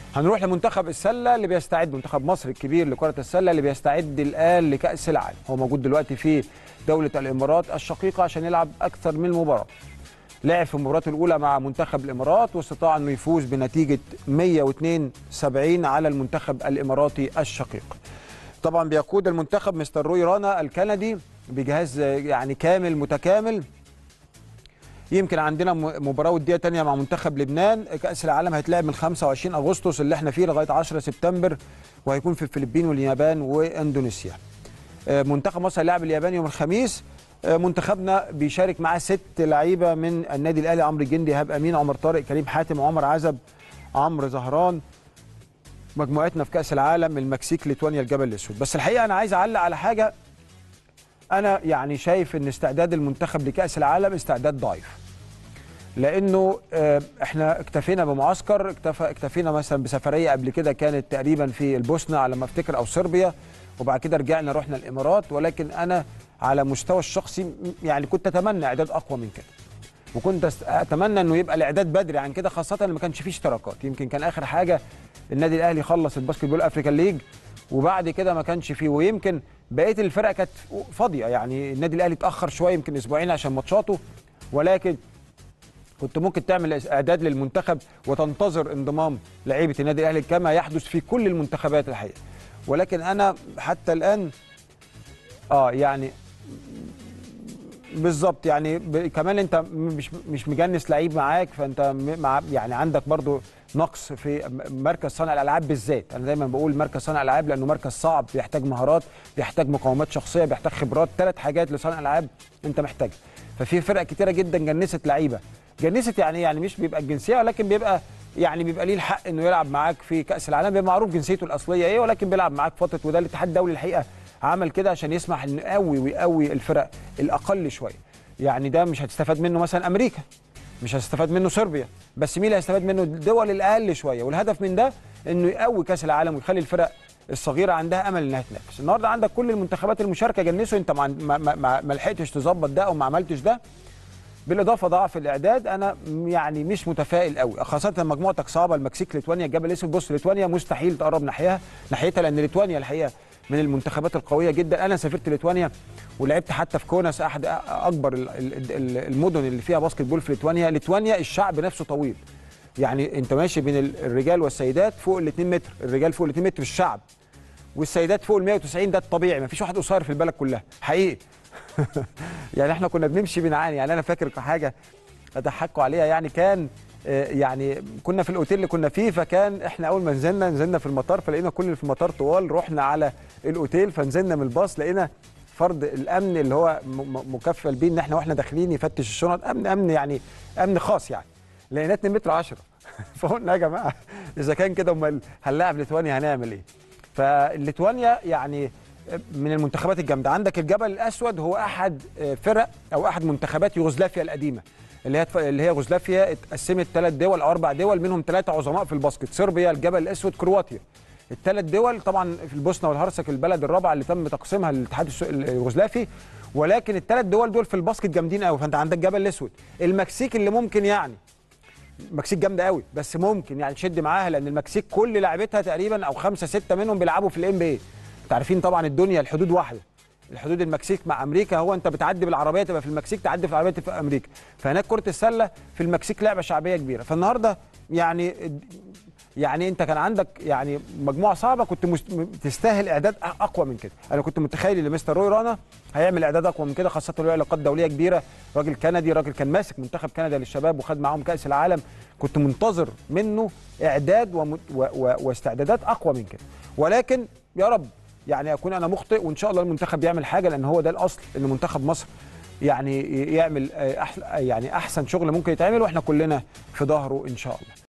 هنروح لمنتخب السله اللي بيستعد منتخب مصر الكبير لكره السله اللي بيستعد الان لكاس العالم هو موجود دلوقتي في دوله الامارات الشقيقه عشان يلعب اكثر من مباراه لعب في مباراته الاولى مع منتخب الامارات واستطاع انه يفوز بنتيجه 172 على المنتخب الاماراتي الشقيق طبعا بيقود المنتخب مستر روي رانا الكندي بجهاز يعني كامل متكامل يمكن عندنا مباراه وديه تانية مع منتخب لبنان كاس العالم هيتلعب من 25 اغسطس اللي احنا فيه لغايه 10 سبتمبر وهيكون في الفلبين واليابان واندونيسيا منتخب مصر هيلاعب اليابان يوم الخميس منتخبنا بيشارك معاه ست لعيبه من النادي الاهلي عمرو الجندي ايهاب امين عمر طارق كريم حاتم عمر عزب عمرو زهران مجموعتنا في كاس العالم المكسيك ليتوانيا الجبل الاسود بس الحقيقه انا عايز اعلق على حاجه انا يعني شايف ان استعداد المنتخب لكاس العالم استعداد ضعيف لانه احنا اكتفينا بمعسكر اكتفى اكتفينا مثلا بسفريه قبل كده كانت تقريبا في البوسنه على ما افتكر او صربيا وبعد كده رجعنا رحنا الامارات ولكن انا على مستوى الشخصي يعني كنت اتمنى اعداد اقوى من كده وكنت اتمنى انه يبقى الاعداد بدري عن كده خاصه ان ما كانش فيه اشتراكات يمكن كان اخر حاجه النادي الاهلي خلص الباسكت بول افريكان ليج وبعد كده ما كانش فيه ويمكن بقيه الفرق كانت فاضيه يعني النادي الاهلي اتاخر شويه يمكن اسبوعين عشان ماتشاته ولكن كنت ممكن تعمل اعداد للمنتخب وتنتظر انضمام لعيبه النادي الاهلي كما يحدث في كل المنتخبات الحقيقه ولكن انا حتى الان اه يعني بالظبط يعني ب... كمان انت مش مش مجنس لعيب معاك فانت مع يعني عندك برضو نقص في مركز صانع الالعاب بالذات انا دايما بقول مركز صانع الالعاب لانه مركز صعب بيحتاج مهارات بيحتاج مقاومات شخصيه بيحتاج خبرات ثلاث حاجات لصانع الالعاب انت محتاجها ففي فرق كتيره جدا جنست لعيبه جنست يعني يعني مش بيبقى الجنسيه ولكن بيبقى يعني بيبقى ليه الحق انه يلعب معاك في كاس العالم بيبقى معروف جنسيته الاصليه ايه ولكن بيلعب معاك فتره وده الاتحاد الدولي الحقيقه عمل كده عشان يسمح انه يقوي ويقوي الفرق الاقل شويه يعني ده مش هتستفاد منه مثلا امريكا مش هتستفاد منه صربيا بس مين اللي هيستفاد منه الدول الاقل شويه والهدف من ده انه يقوي كاس العالم ويخلي الفرق الصغيره عندها امل انها تنافس النهارده عندك كل المنتخبات المشاركه جنسوا انت ما, ما, ما, ما لحقتش تظبط ده او ما عملتش ده بالاضافه ضعف الاعداد انا يعني مش متفائل قوي خاصه مجموعتك صعبه المكسيك ليتوانيا الجبل الاسود بص ليتوانيا مستحيل تقرب ناحيها ناحيتها لان ليتوانيا الحقيقه من المنتخبات القويه جدا انا سافرت ليتوانيا ولعبت حتى في كوناس احد اكبر المدن اللي فيها باسكت بول في ليتوانيا ليتوانيا الشعب نفسه طويل يعني انت ماشي بين الرجال والسيدات فوق ال 2 متر الرجال فوق ال 2 متر في الشعب والسيدات فوق ال 190 ده الطبيعي مفيش واحد قصير في البلد كلها حقيقي يعني احنا كنا بنمشي بنعاني يعني انا فاكر حاجه اضحكوا عليها يعني كان يعني كنا في الاوتيل اللي كنا فيه فكان احنا اول ما نزلنا نزلنا في المطار فلقينا كل اللي في المطار طوال رحنا على الاوتيل فنزلنا من الباص لقينا فرد الامن اللي هو مكفل بيه ان احنا واحنا داخلين يفتش الشنط امن امن يعني امن خاص يعني لقيناه 2 متر 10 فقلنا يا جماعه اذا كان كده امال هنلاعب ليتوانيا هنعمل ايه؟ فليتوانيا يعني من المنتخبات الجامده عندك الجبل الاسود هو احد فرق او احد منتخبات يوغوسلافيا القديمه اللي هي اللي هي يوغوسلافيا اتقسمت ثلاث دول او اربع دول منهم ثلاثه عظماء في الباسكت صربيا الجبل الاسود كرواتيا الثلاث دول طبعا في البوسنه والهرسك البلد الرابعه اللي تم تقسيمها للاتحاد اليوغوسلافي ولكن الثلاث دول دول في الباسكت جامدين قوي فانت عندك الجبل الاسود المكسيك اللي ممكن يعني المكسيك جامده قوي بس ممكن يعني تشد معاها لان المكسيك كل لعبتها تقريبا او خمسه سته منهم بيلعبوا في الام بي اي انتوا عارفين طبعا الدنيا الحدود واحده الحدود المكسيك مع امريكا هو انت بتعدي بالعربيه تبقى في المكسيك تعدي في العربيه تبقى في امريكا فهناك كره السله في المكسيك لعبه شعبيه كبيره فالنهارده يعني يعني انت كان عندك يعني مجموعه صعبه كنت مست... تستاهل اعداد اقوى من كده انا كنت متخيل ان مستر روي رانا هيعمل اعداد اقوى من كده خاصه له علاقات دوليه كبيره راجل كندي راجل كان ماسك منتخب كندا للشباب وخد معاهم كاس العالم كنت منتظر منه اعداد وم... و... و... واستعدادات اقوى من كده ولكن يا رب يعني اكون انا مخطئ وان شاء الله المنتخب يعمل حاجه لان هو ده الاصل ان منتخب مصر يعني يعمل أح... يعني احسن شغل ممكن يتعمل واحنا كلنا في ظهره ان شاء الله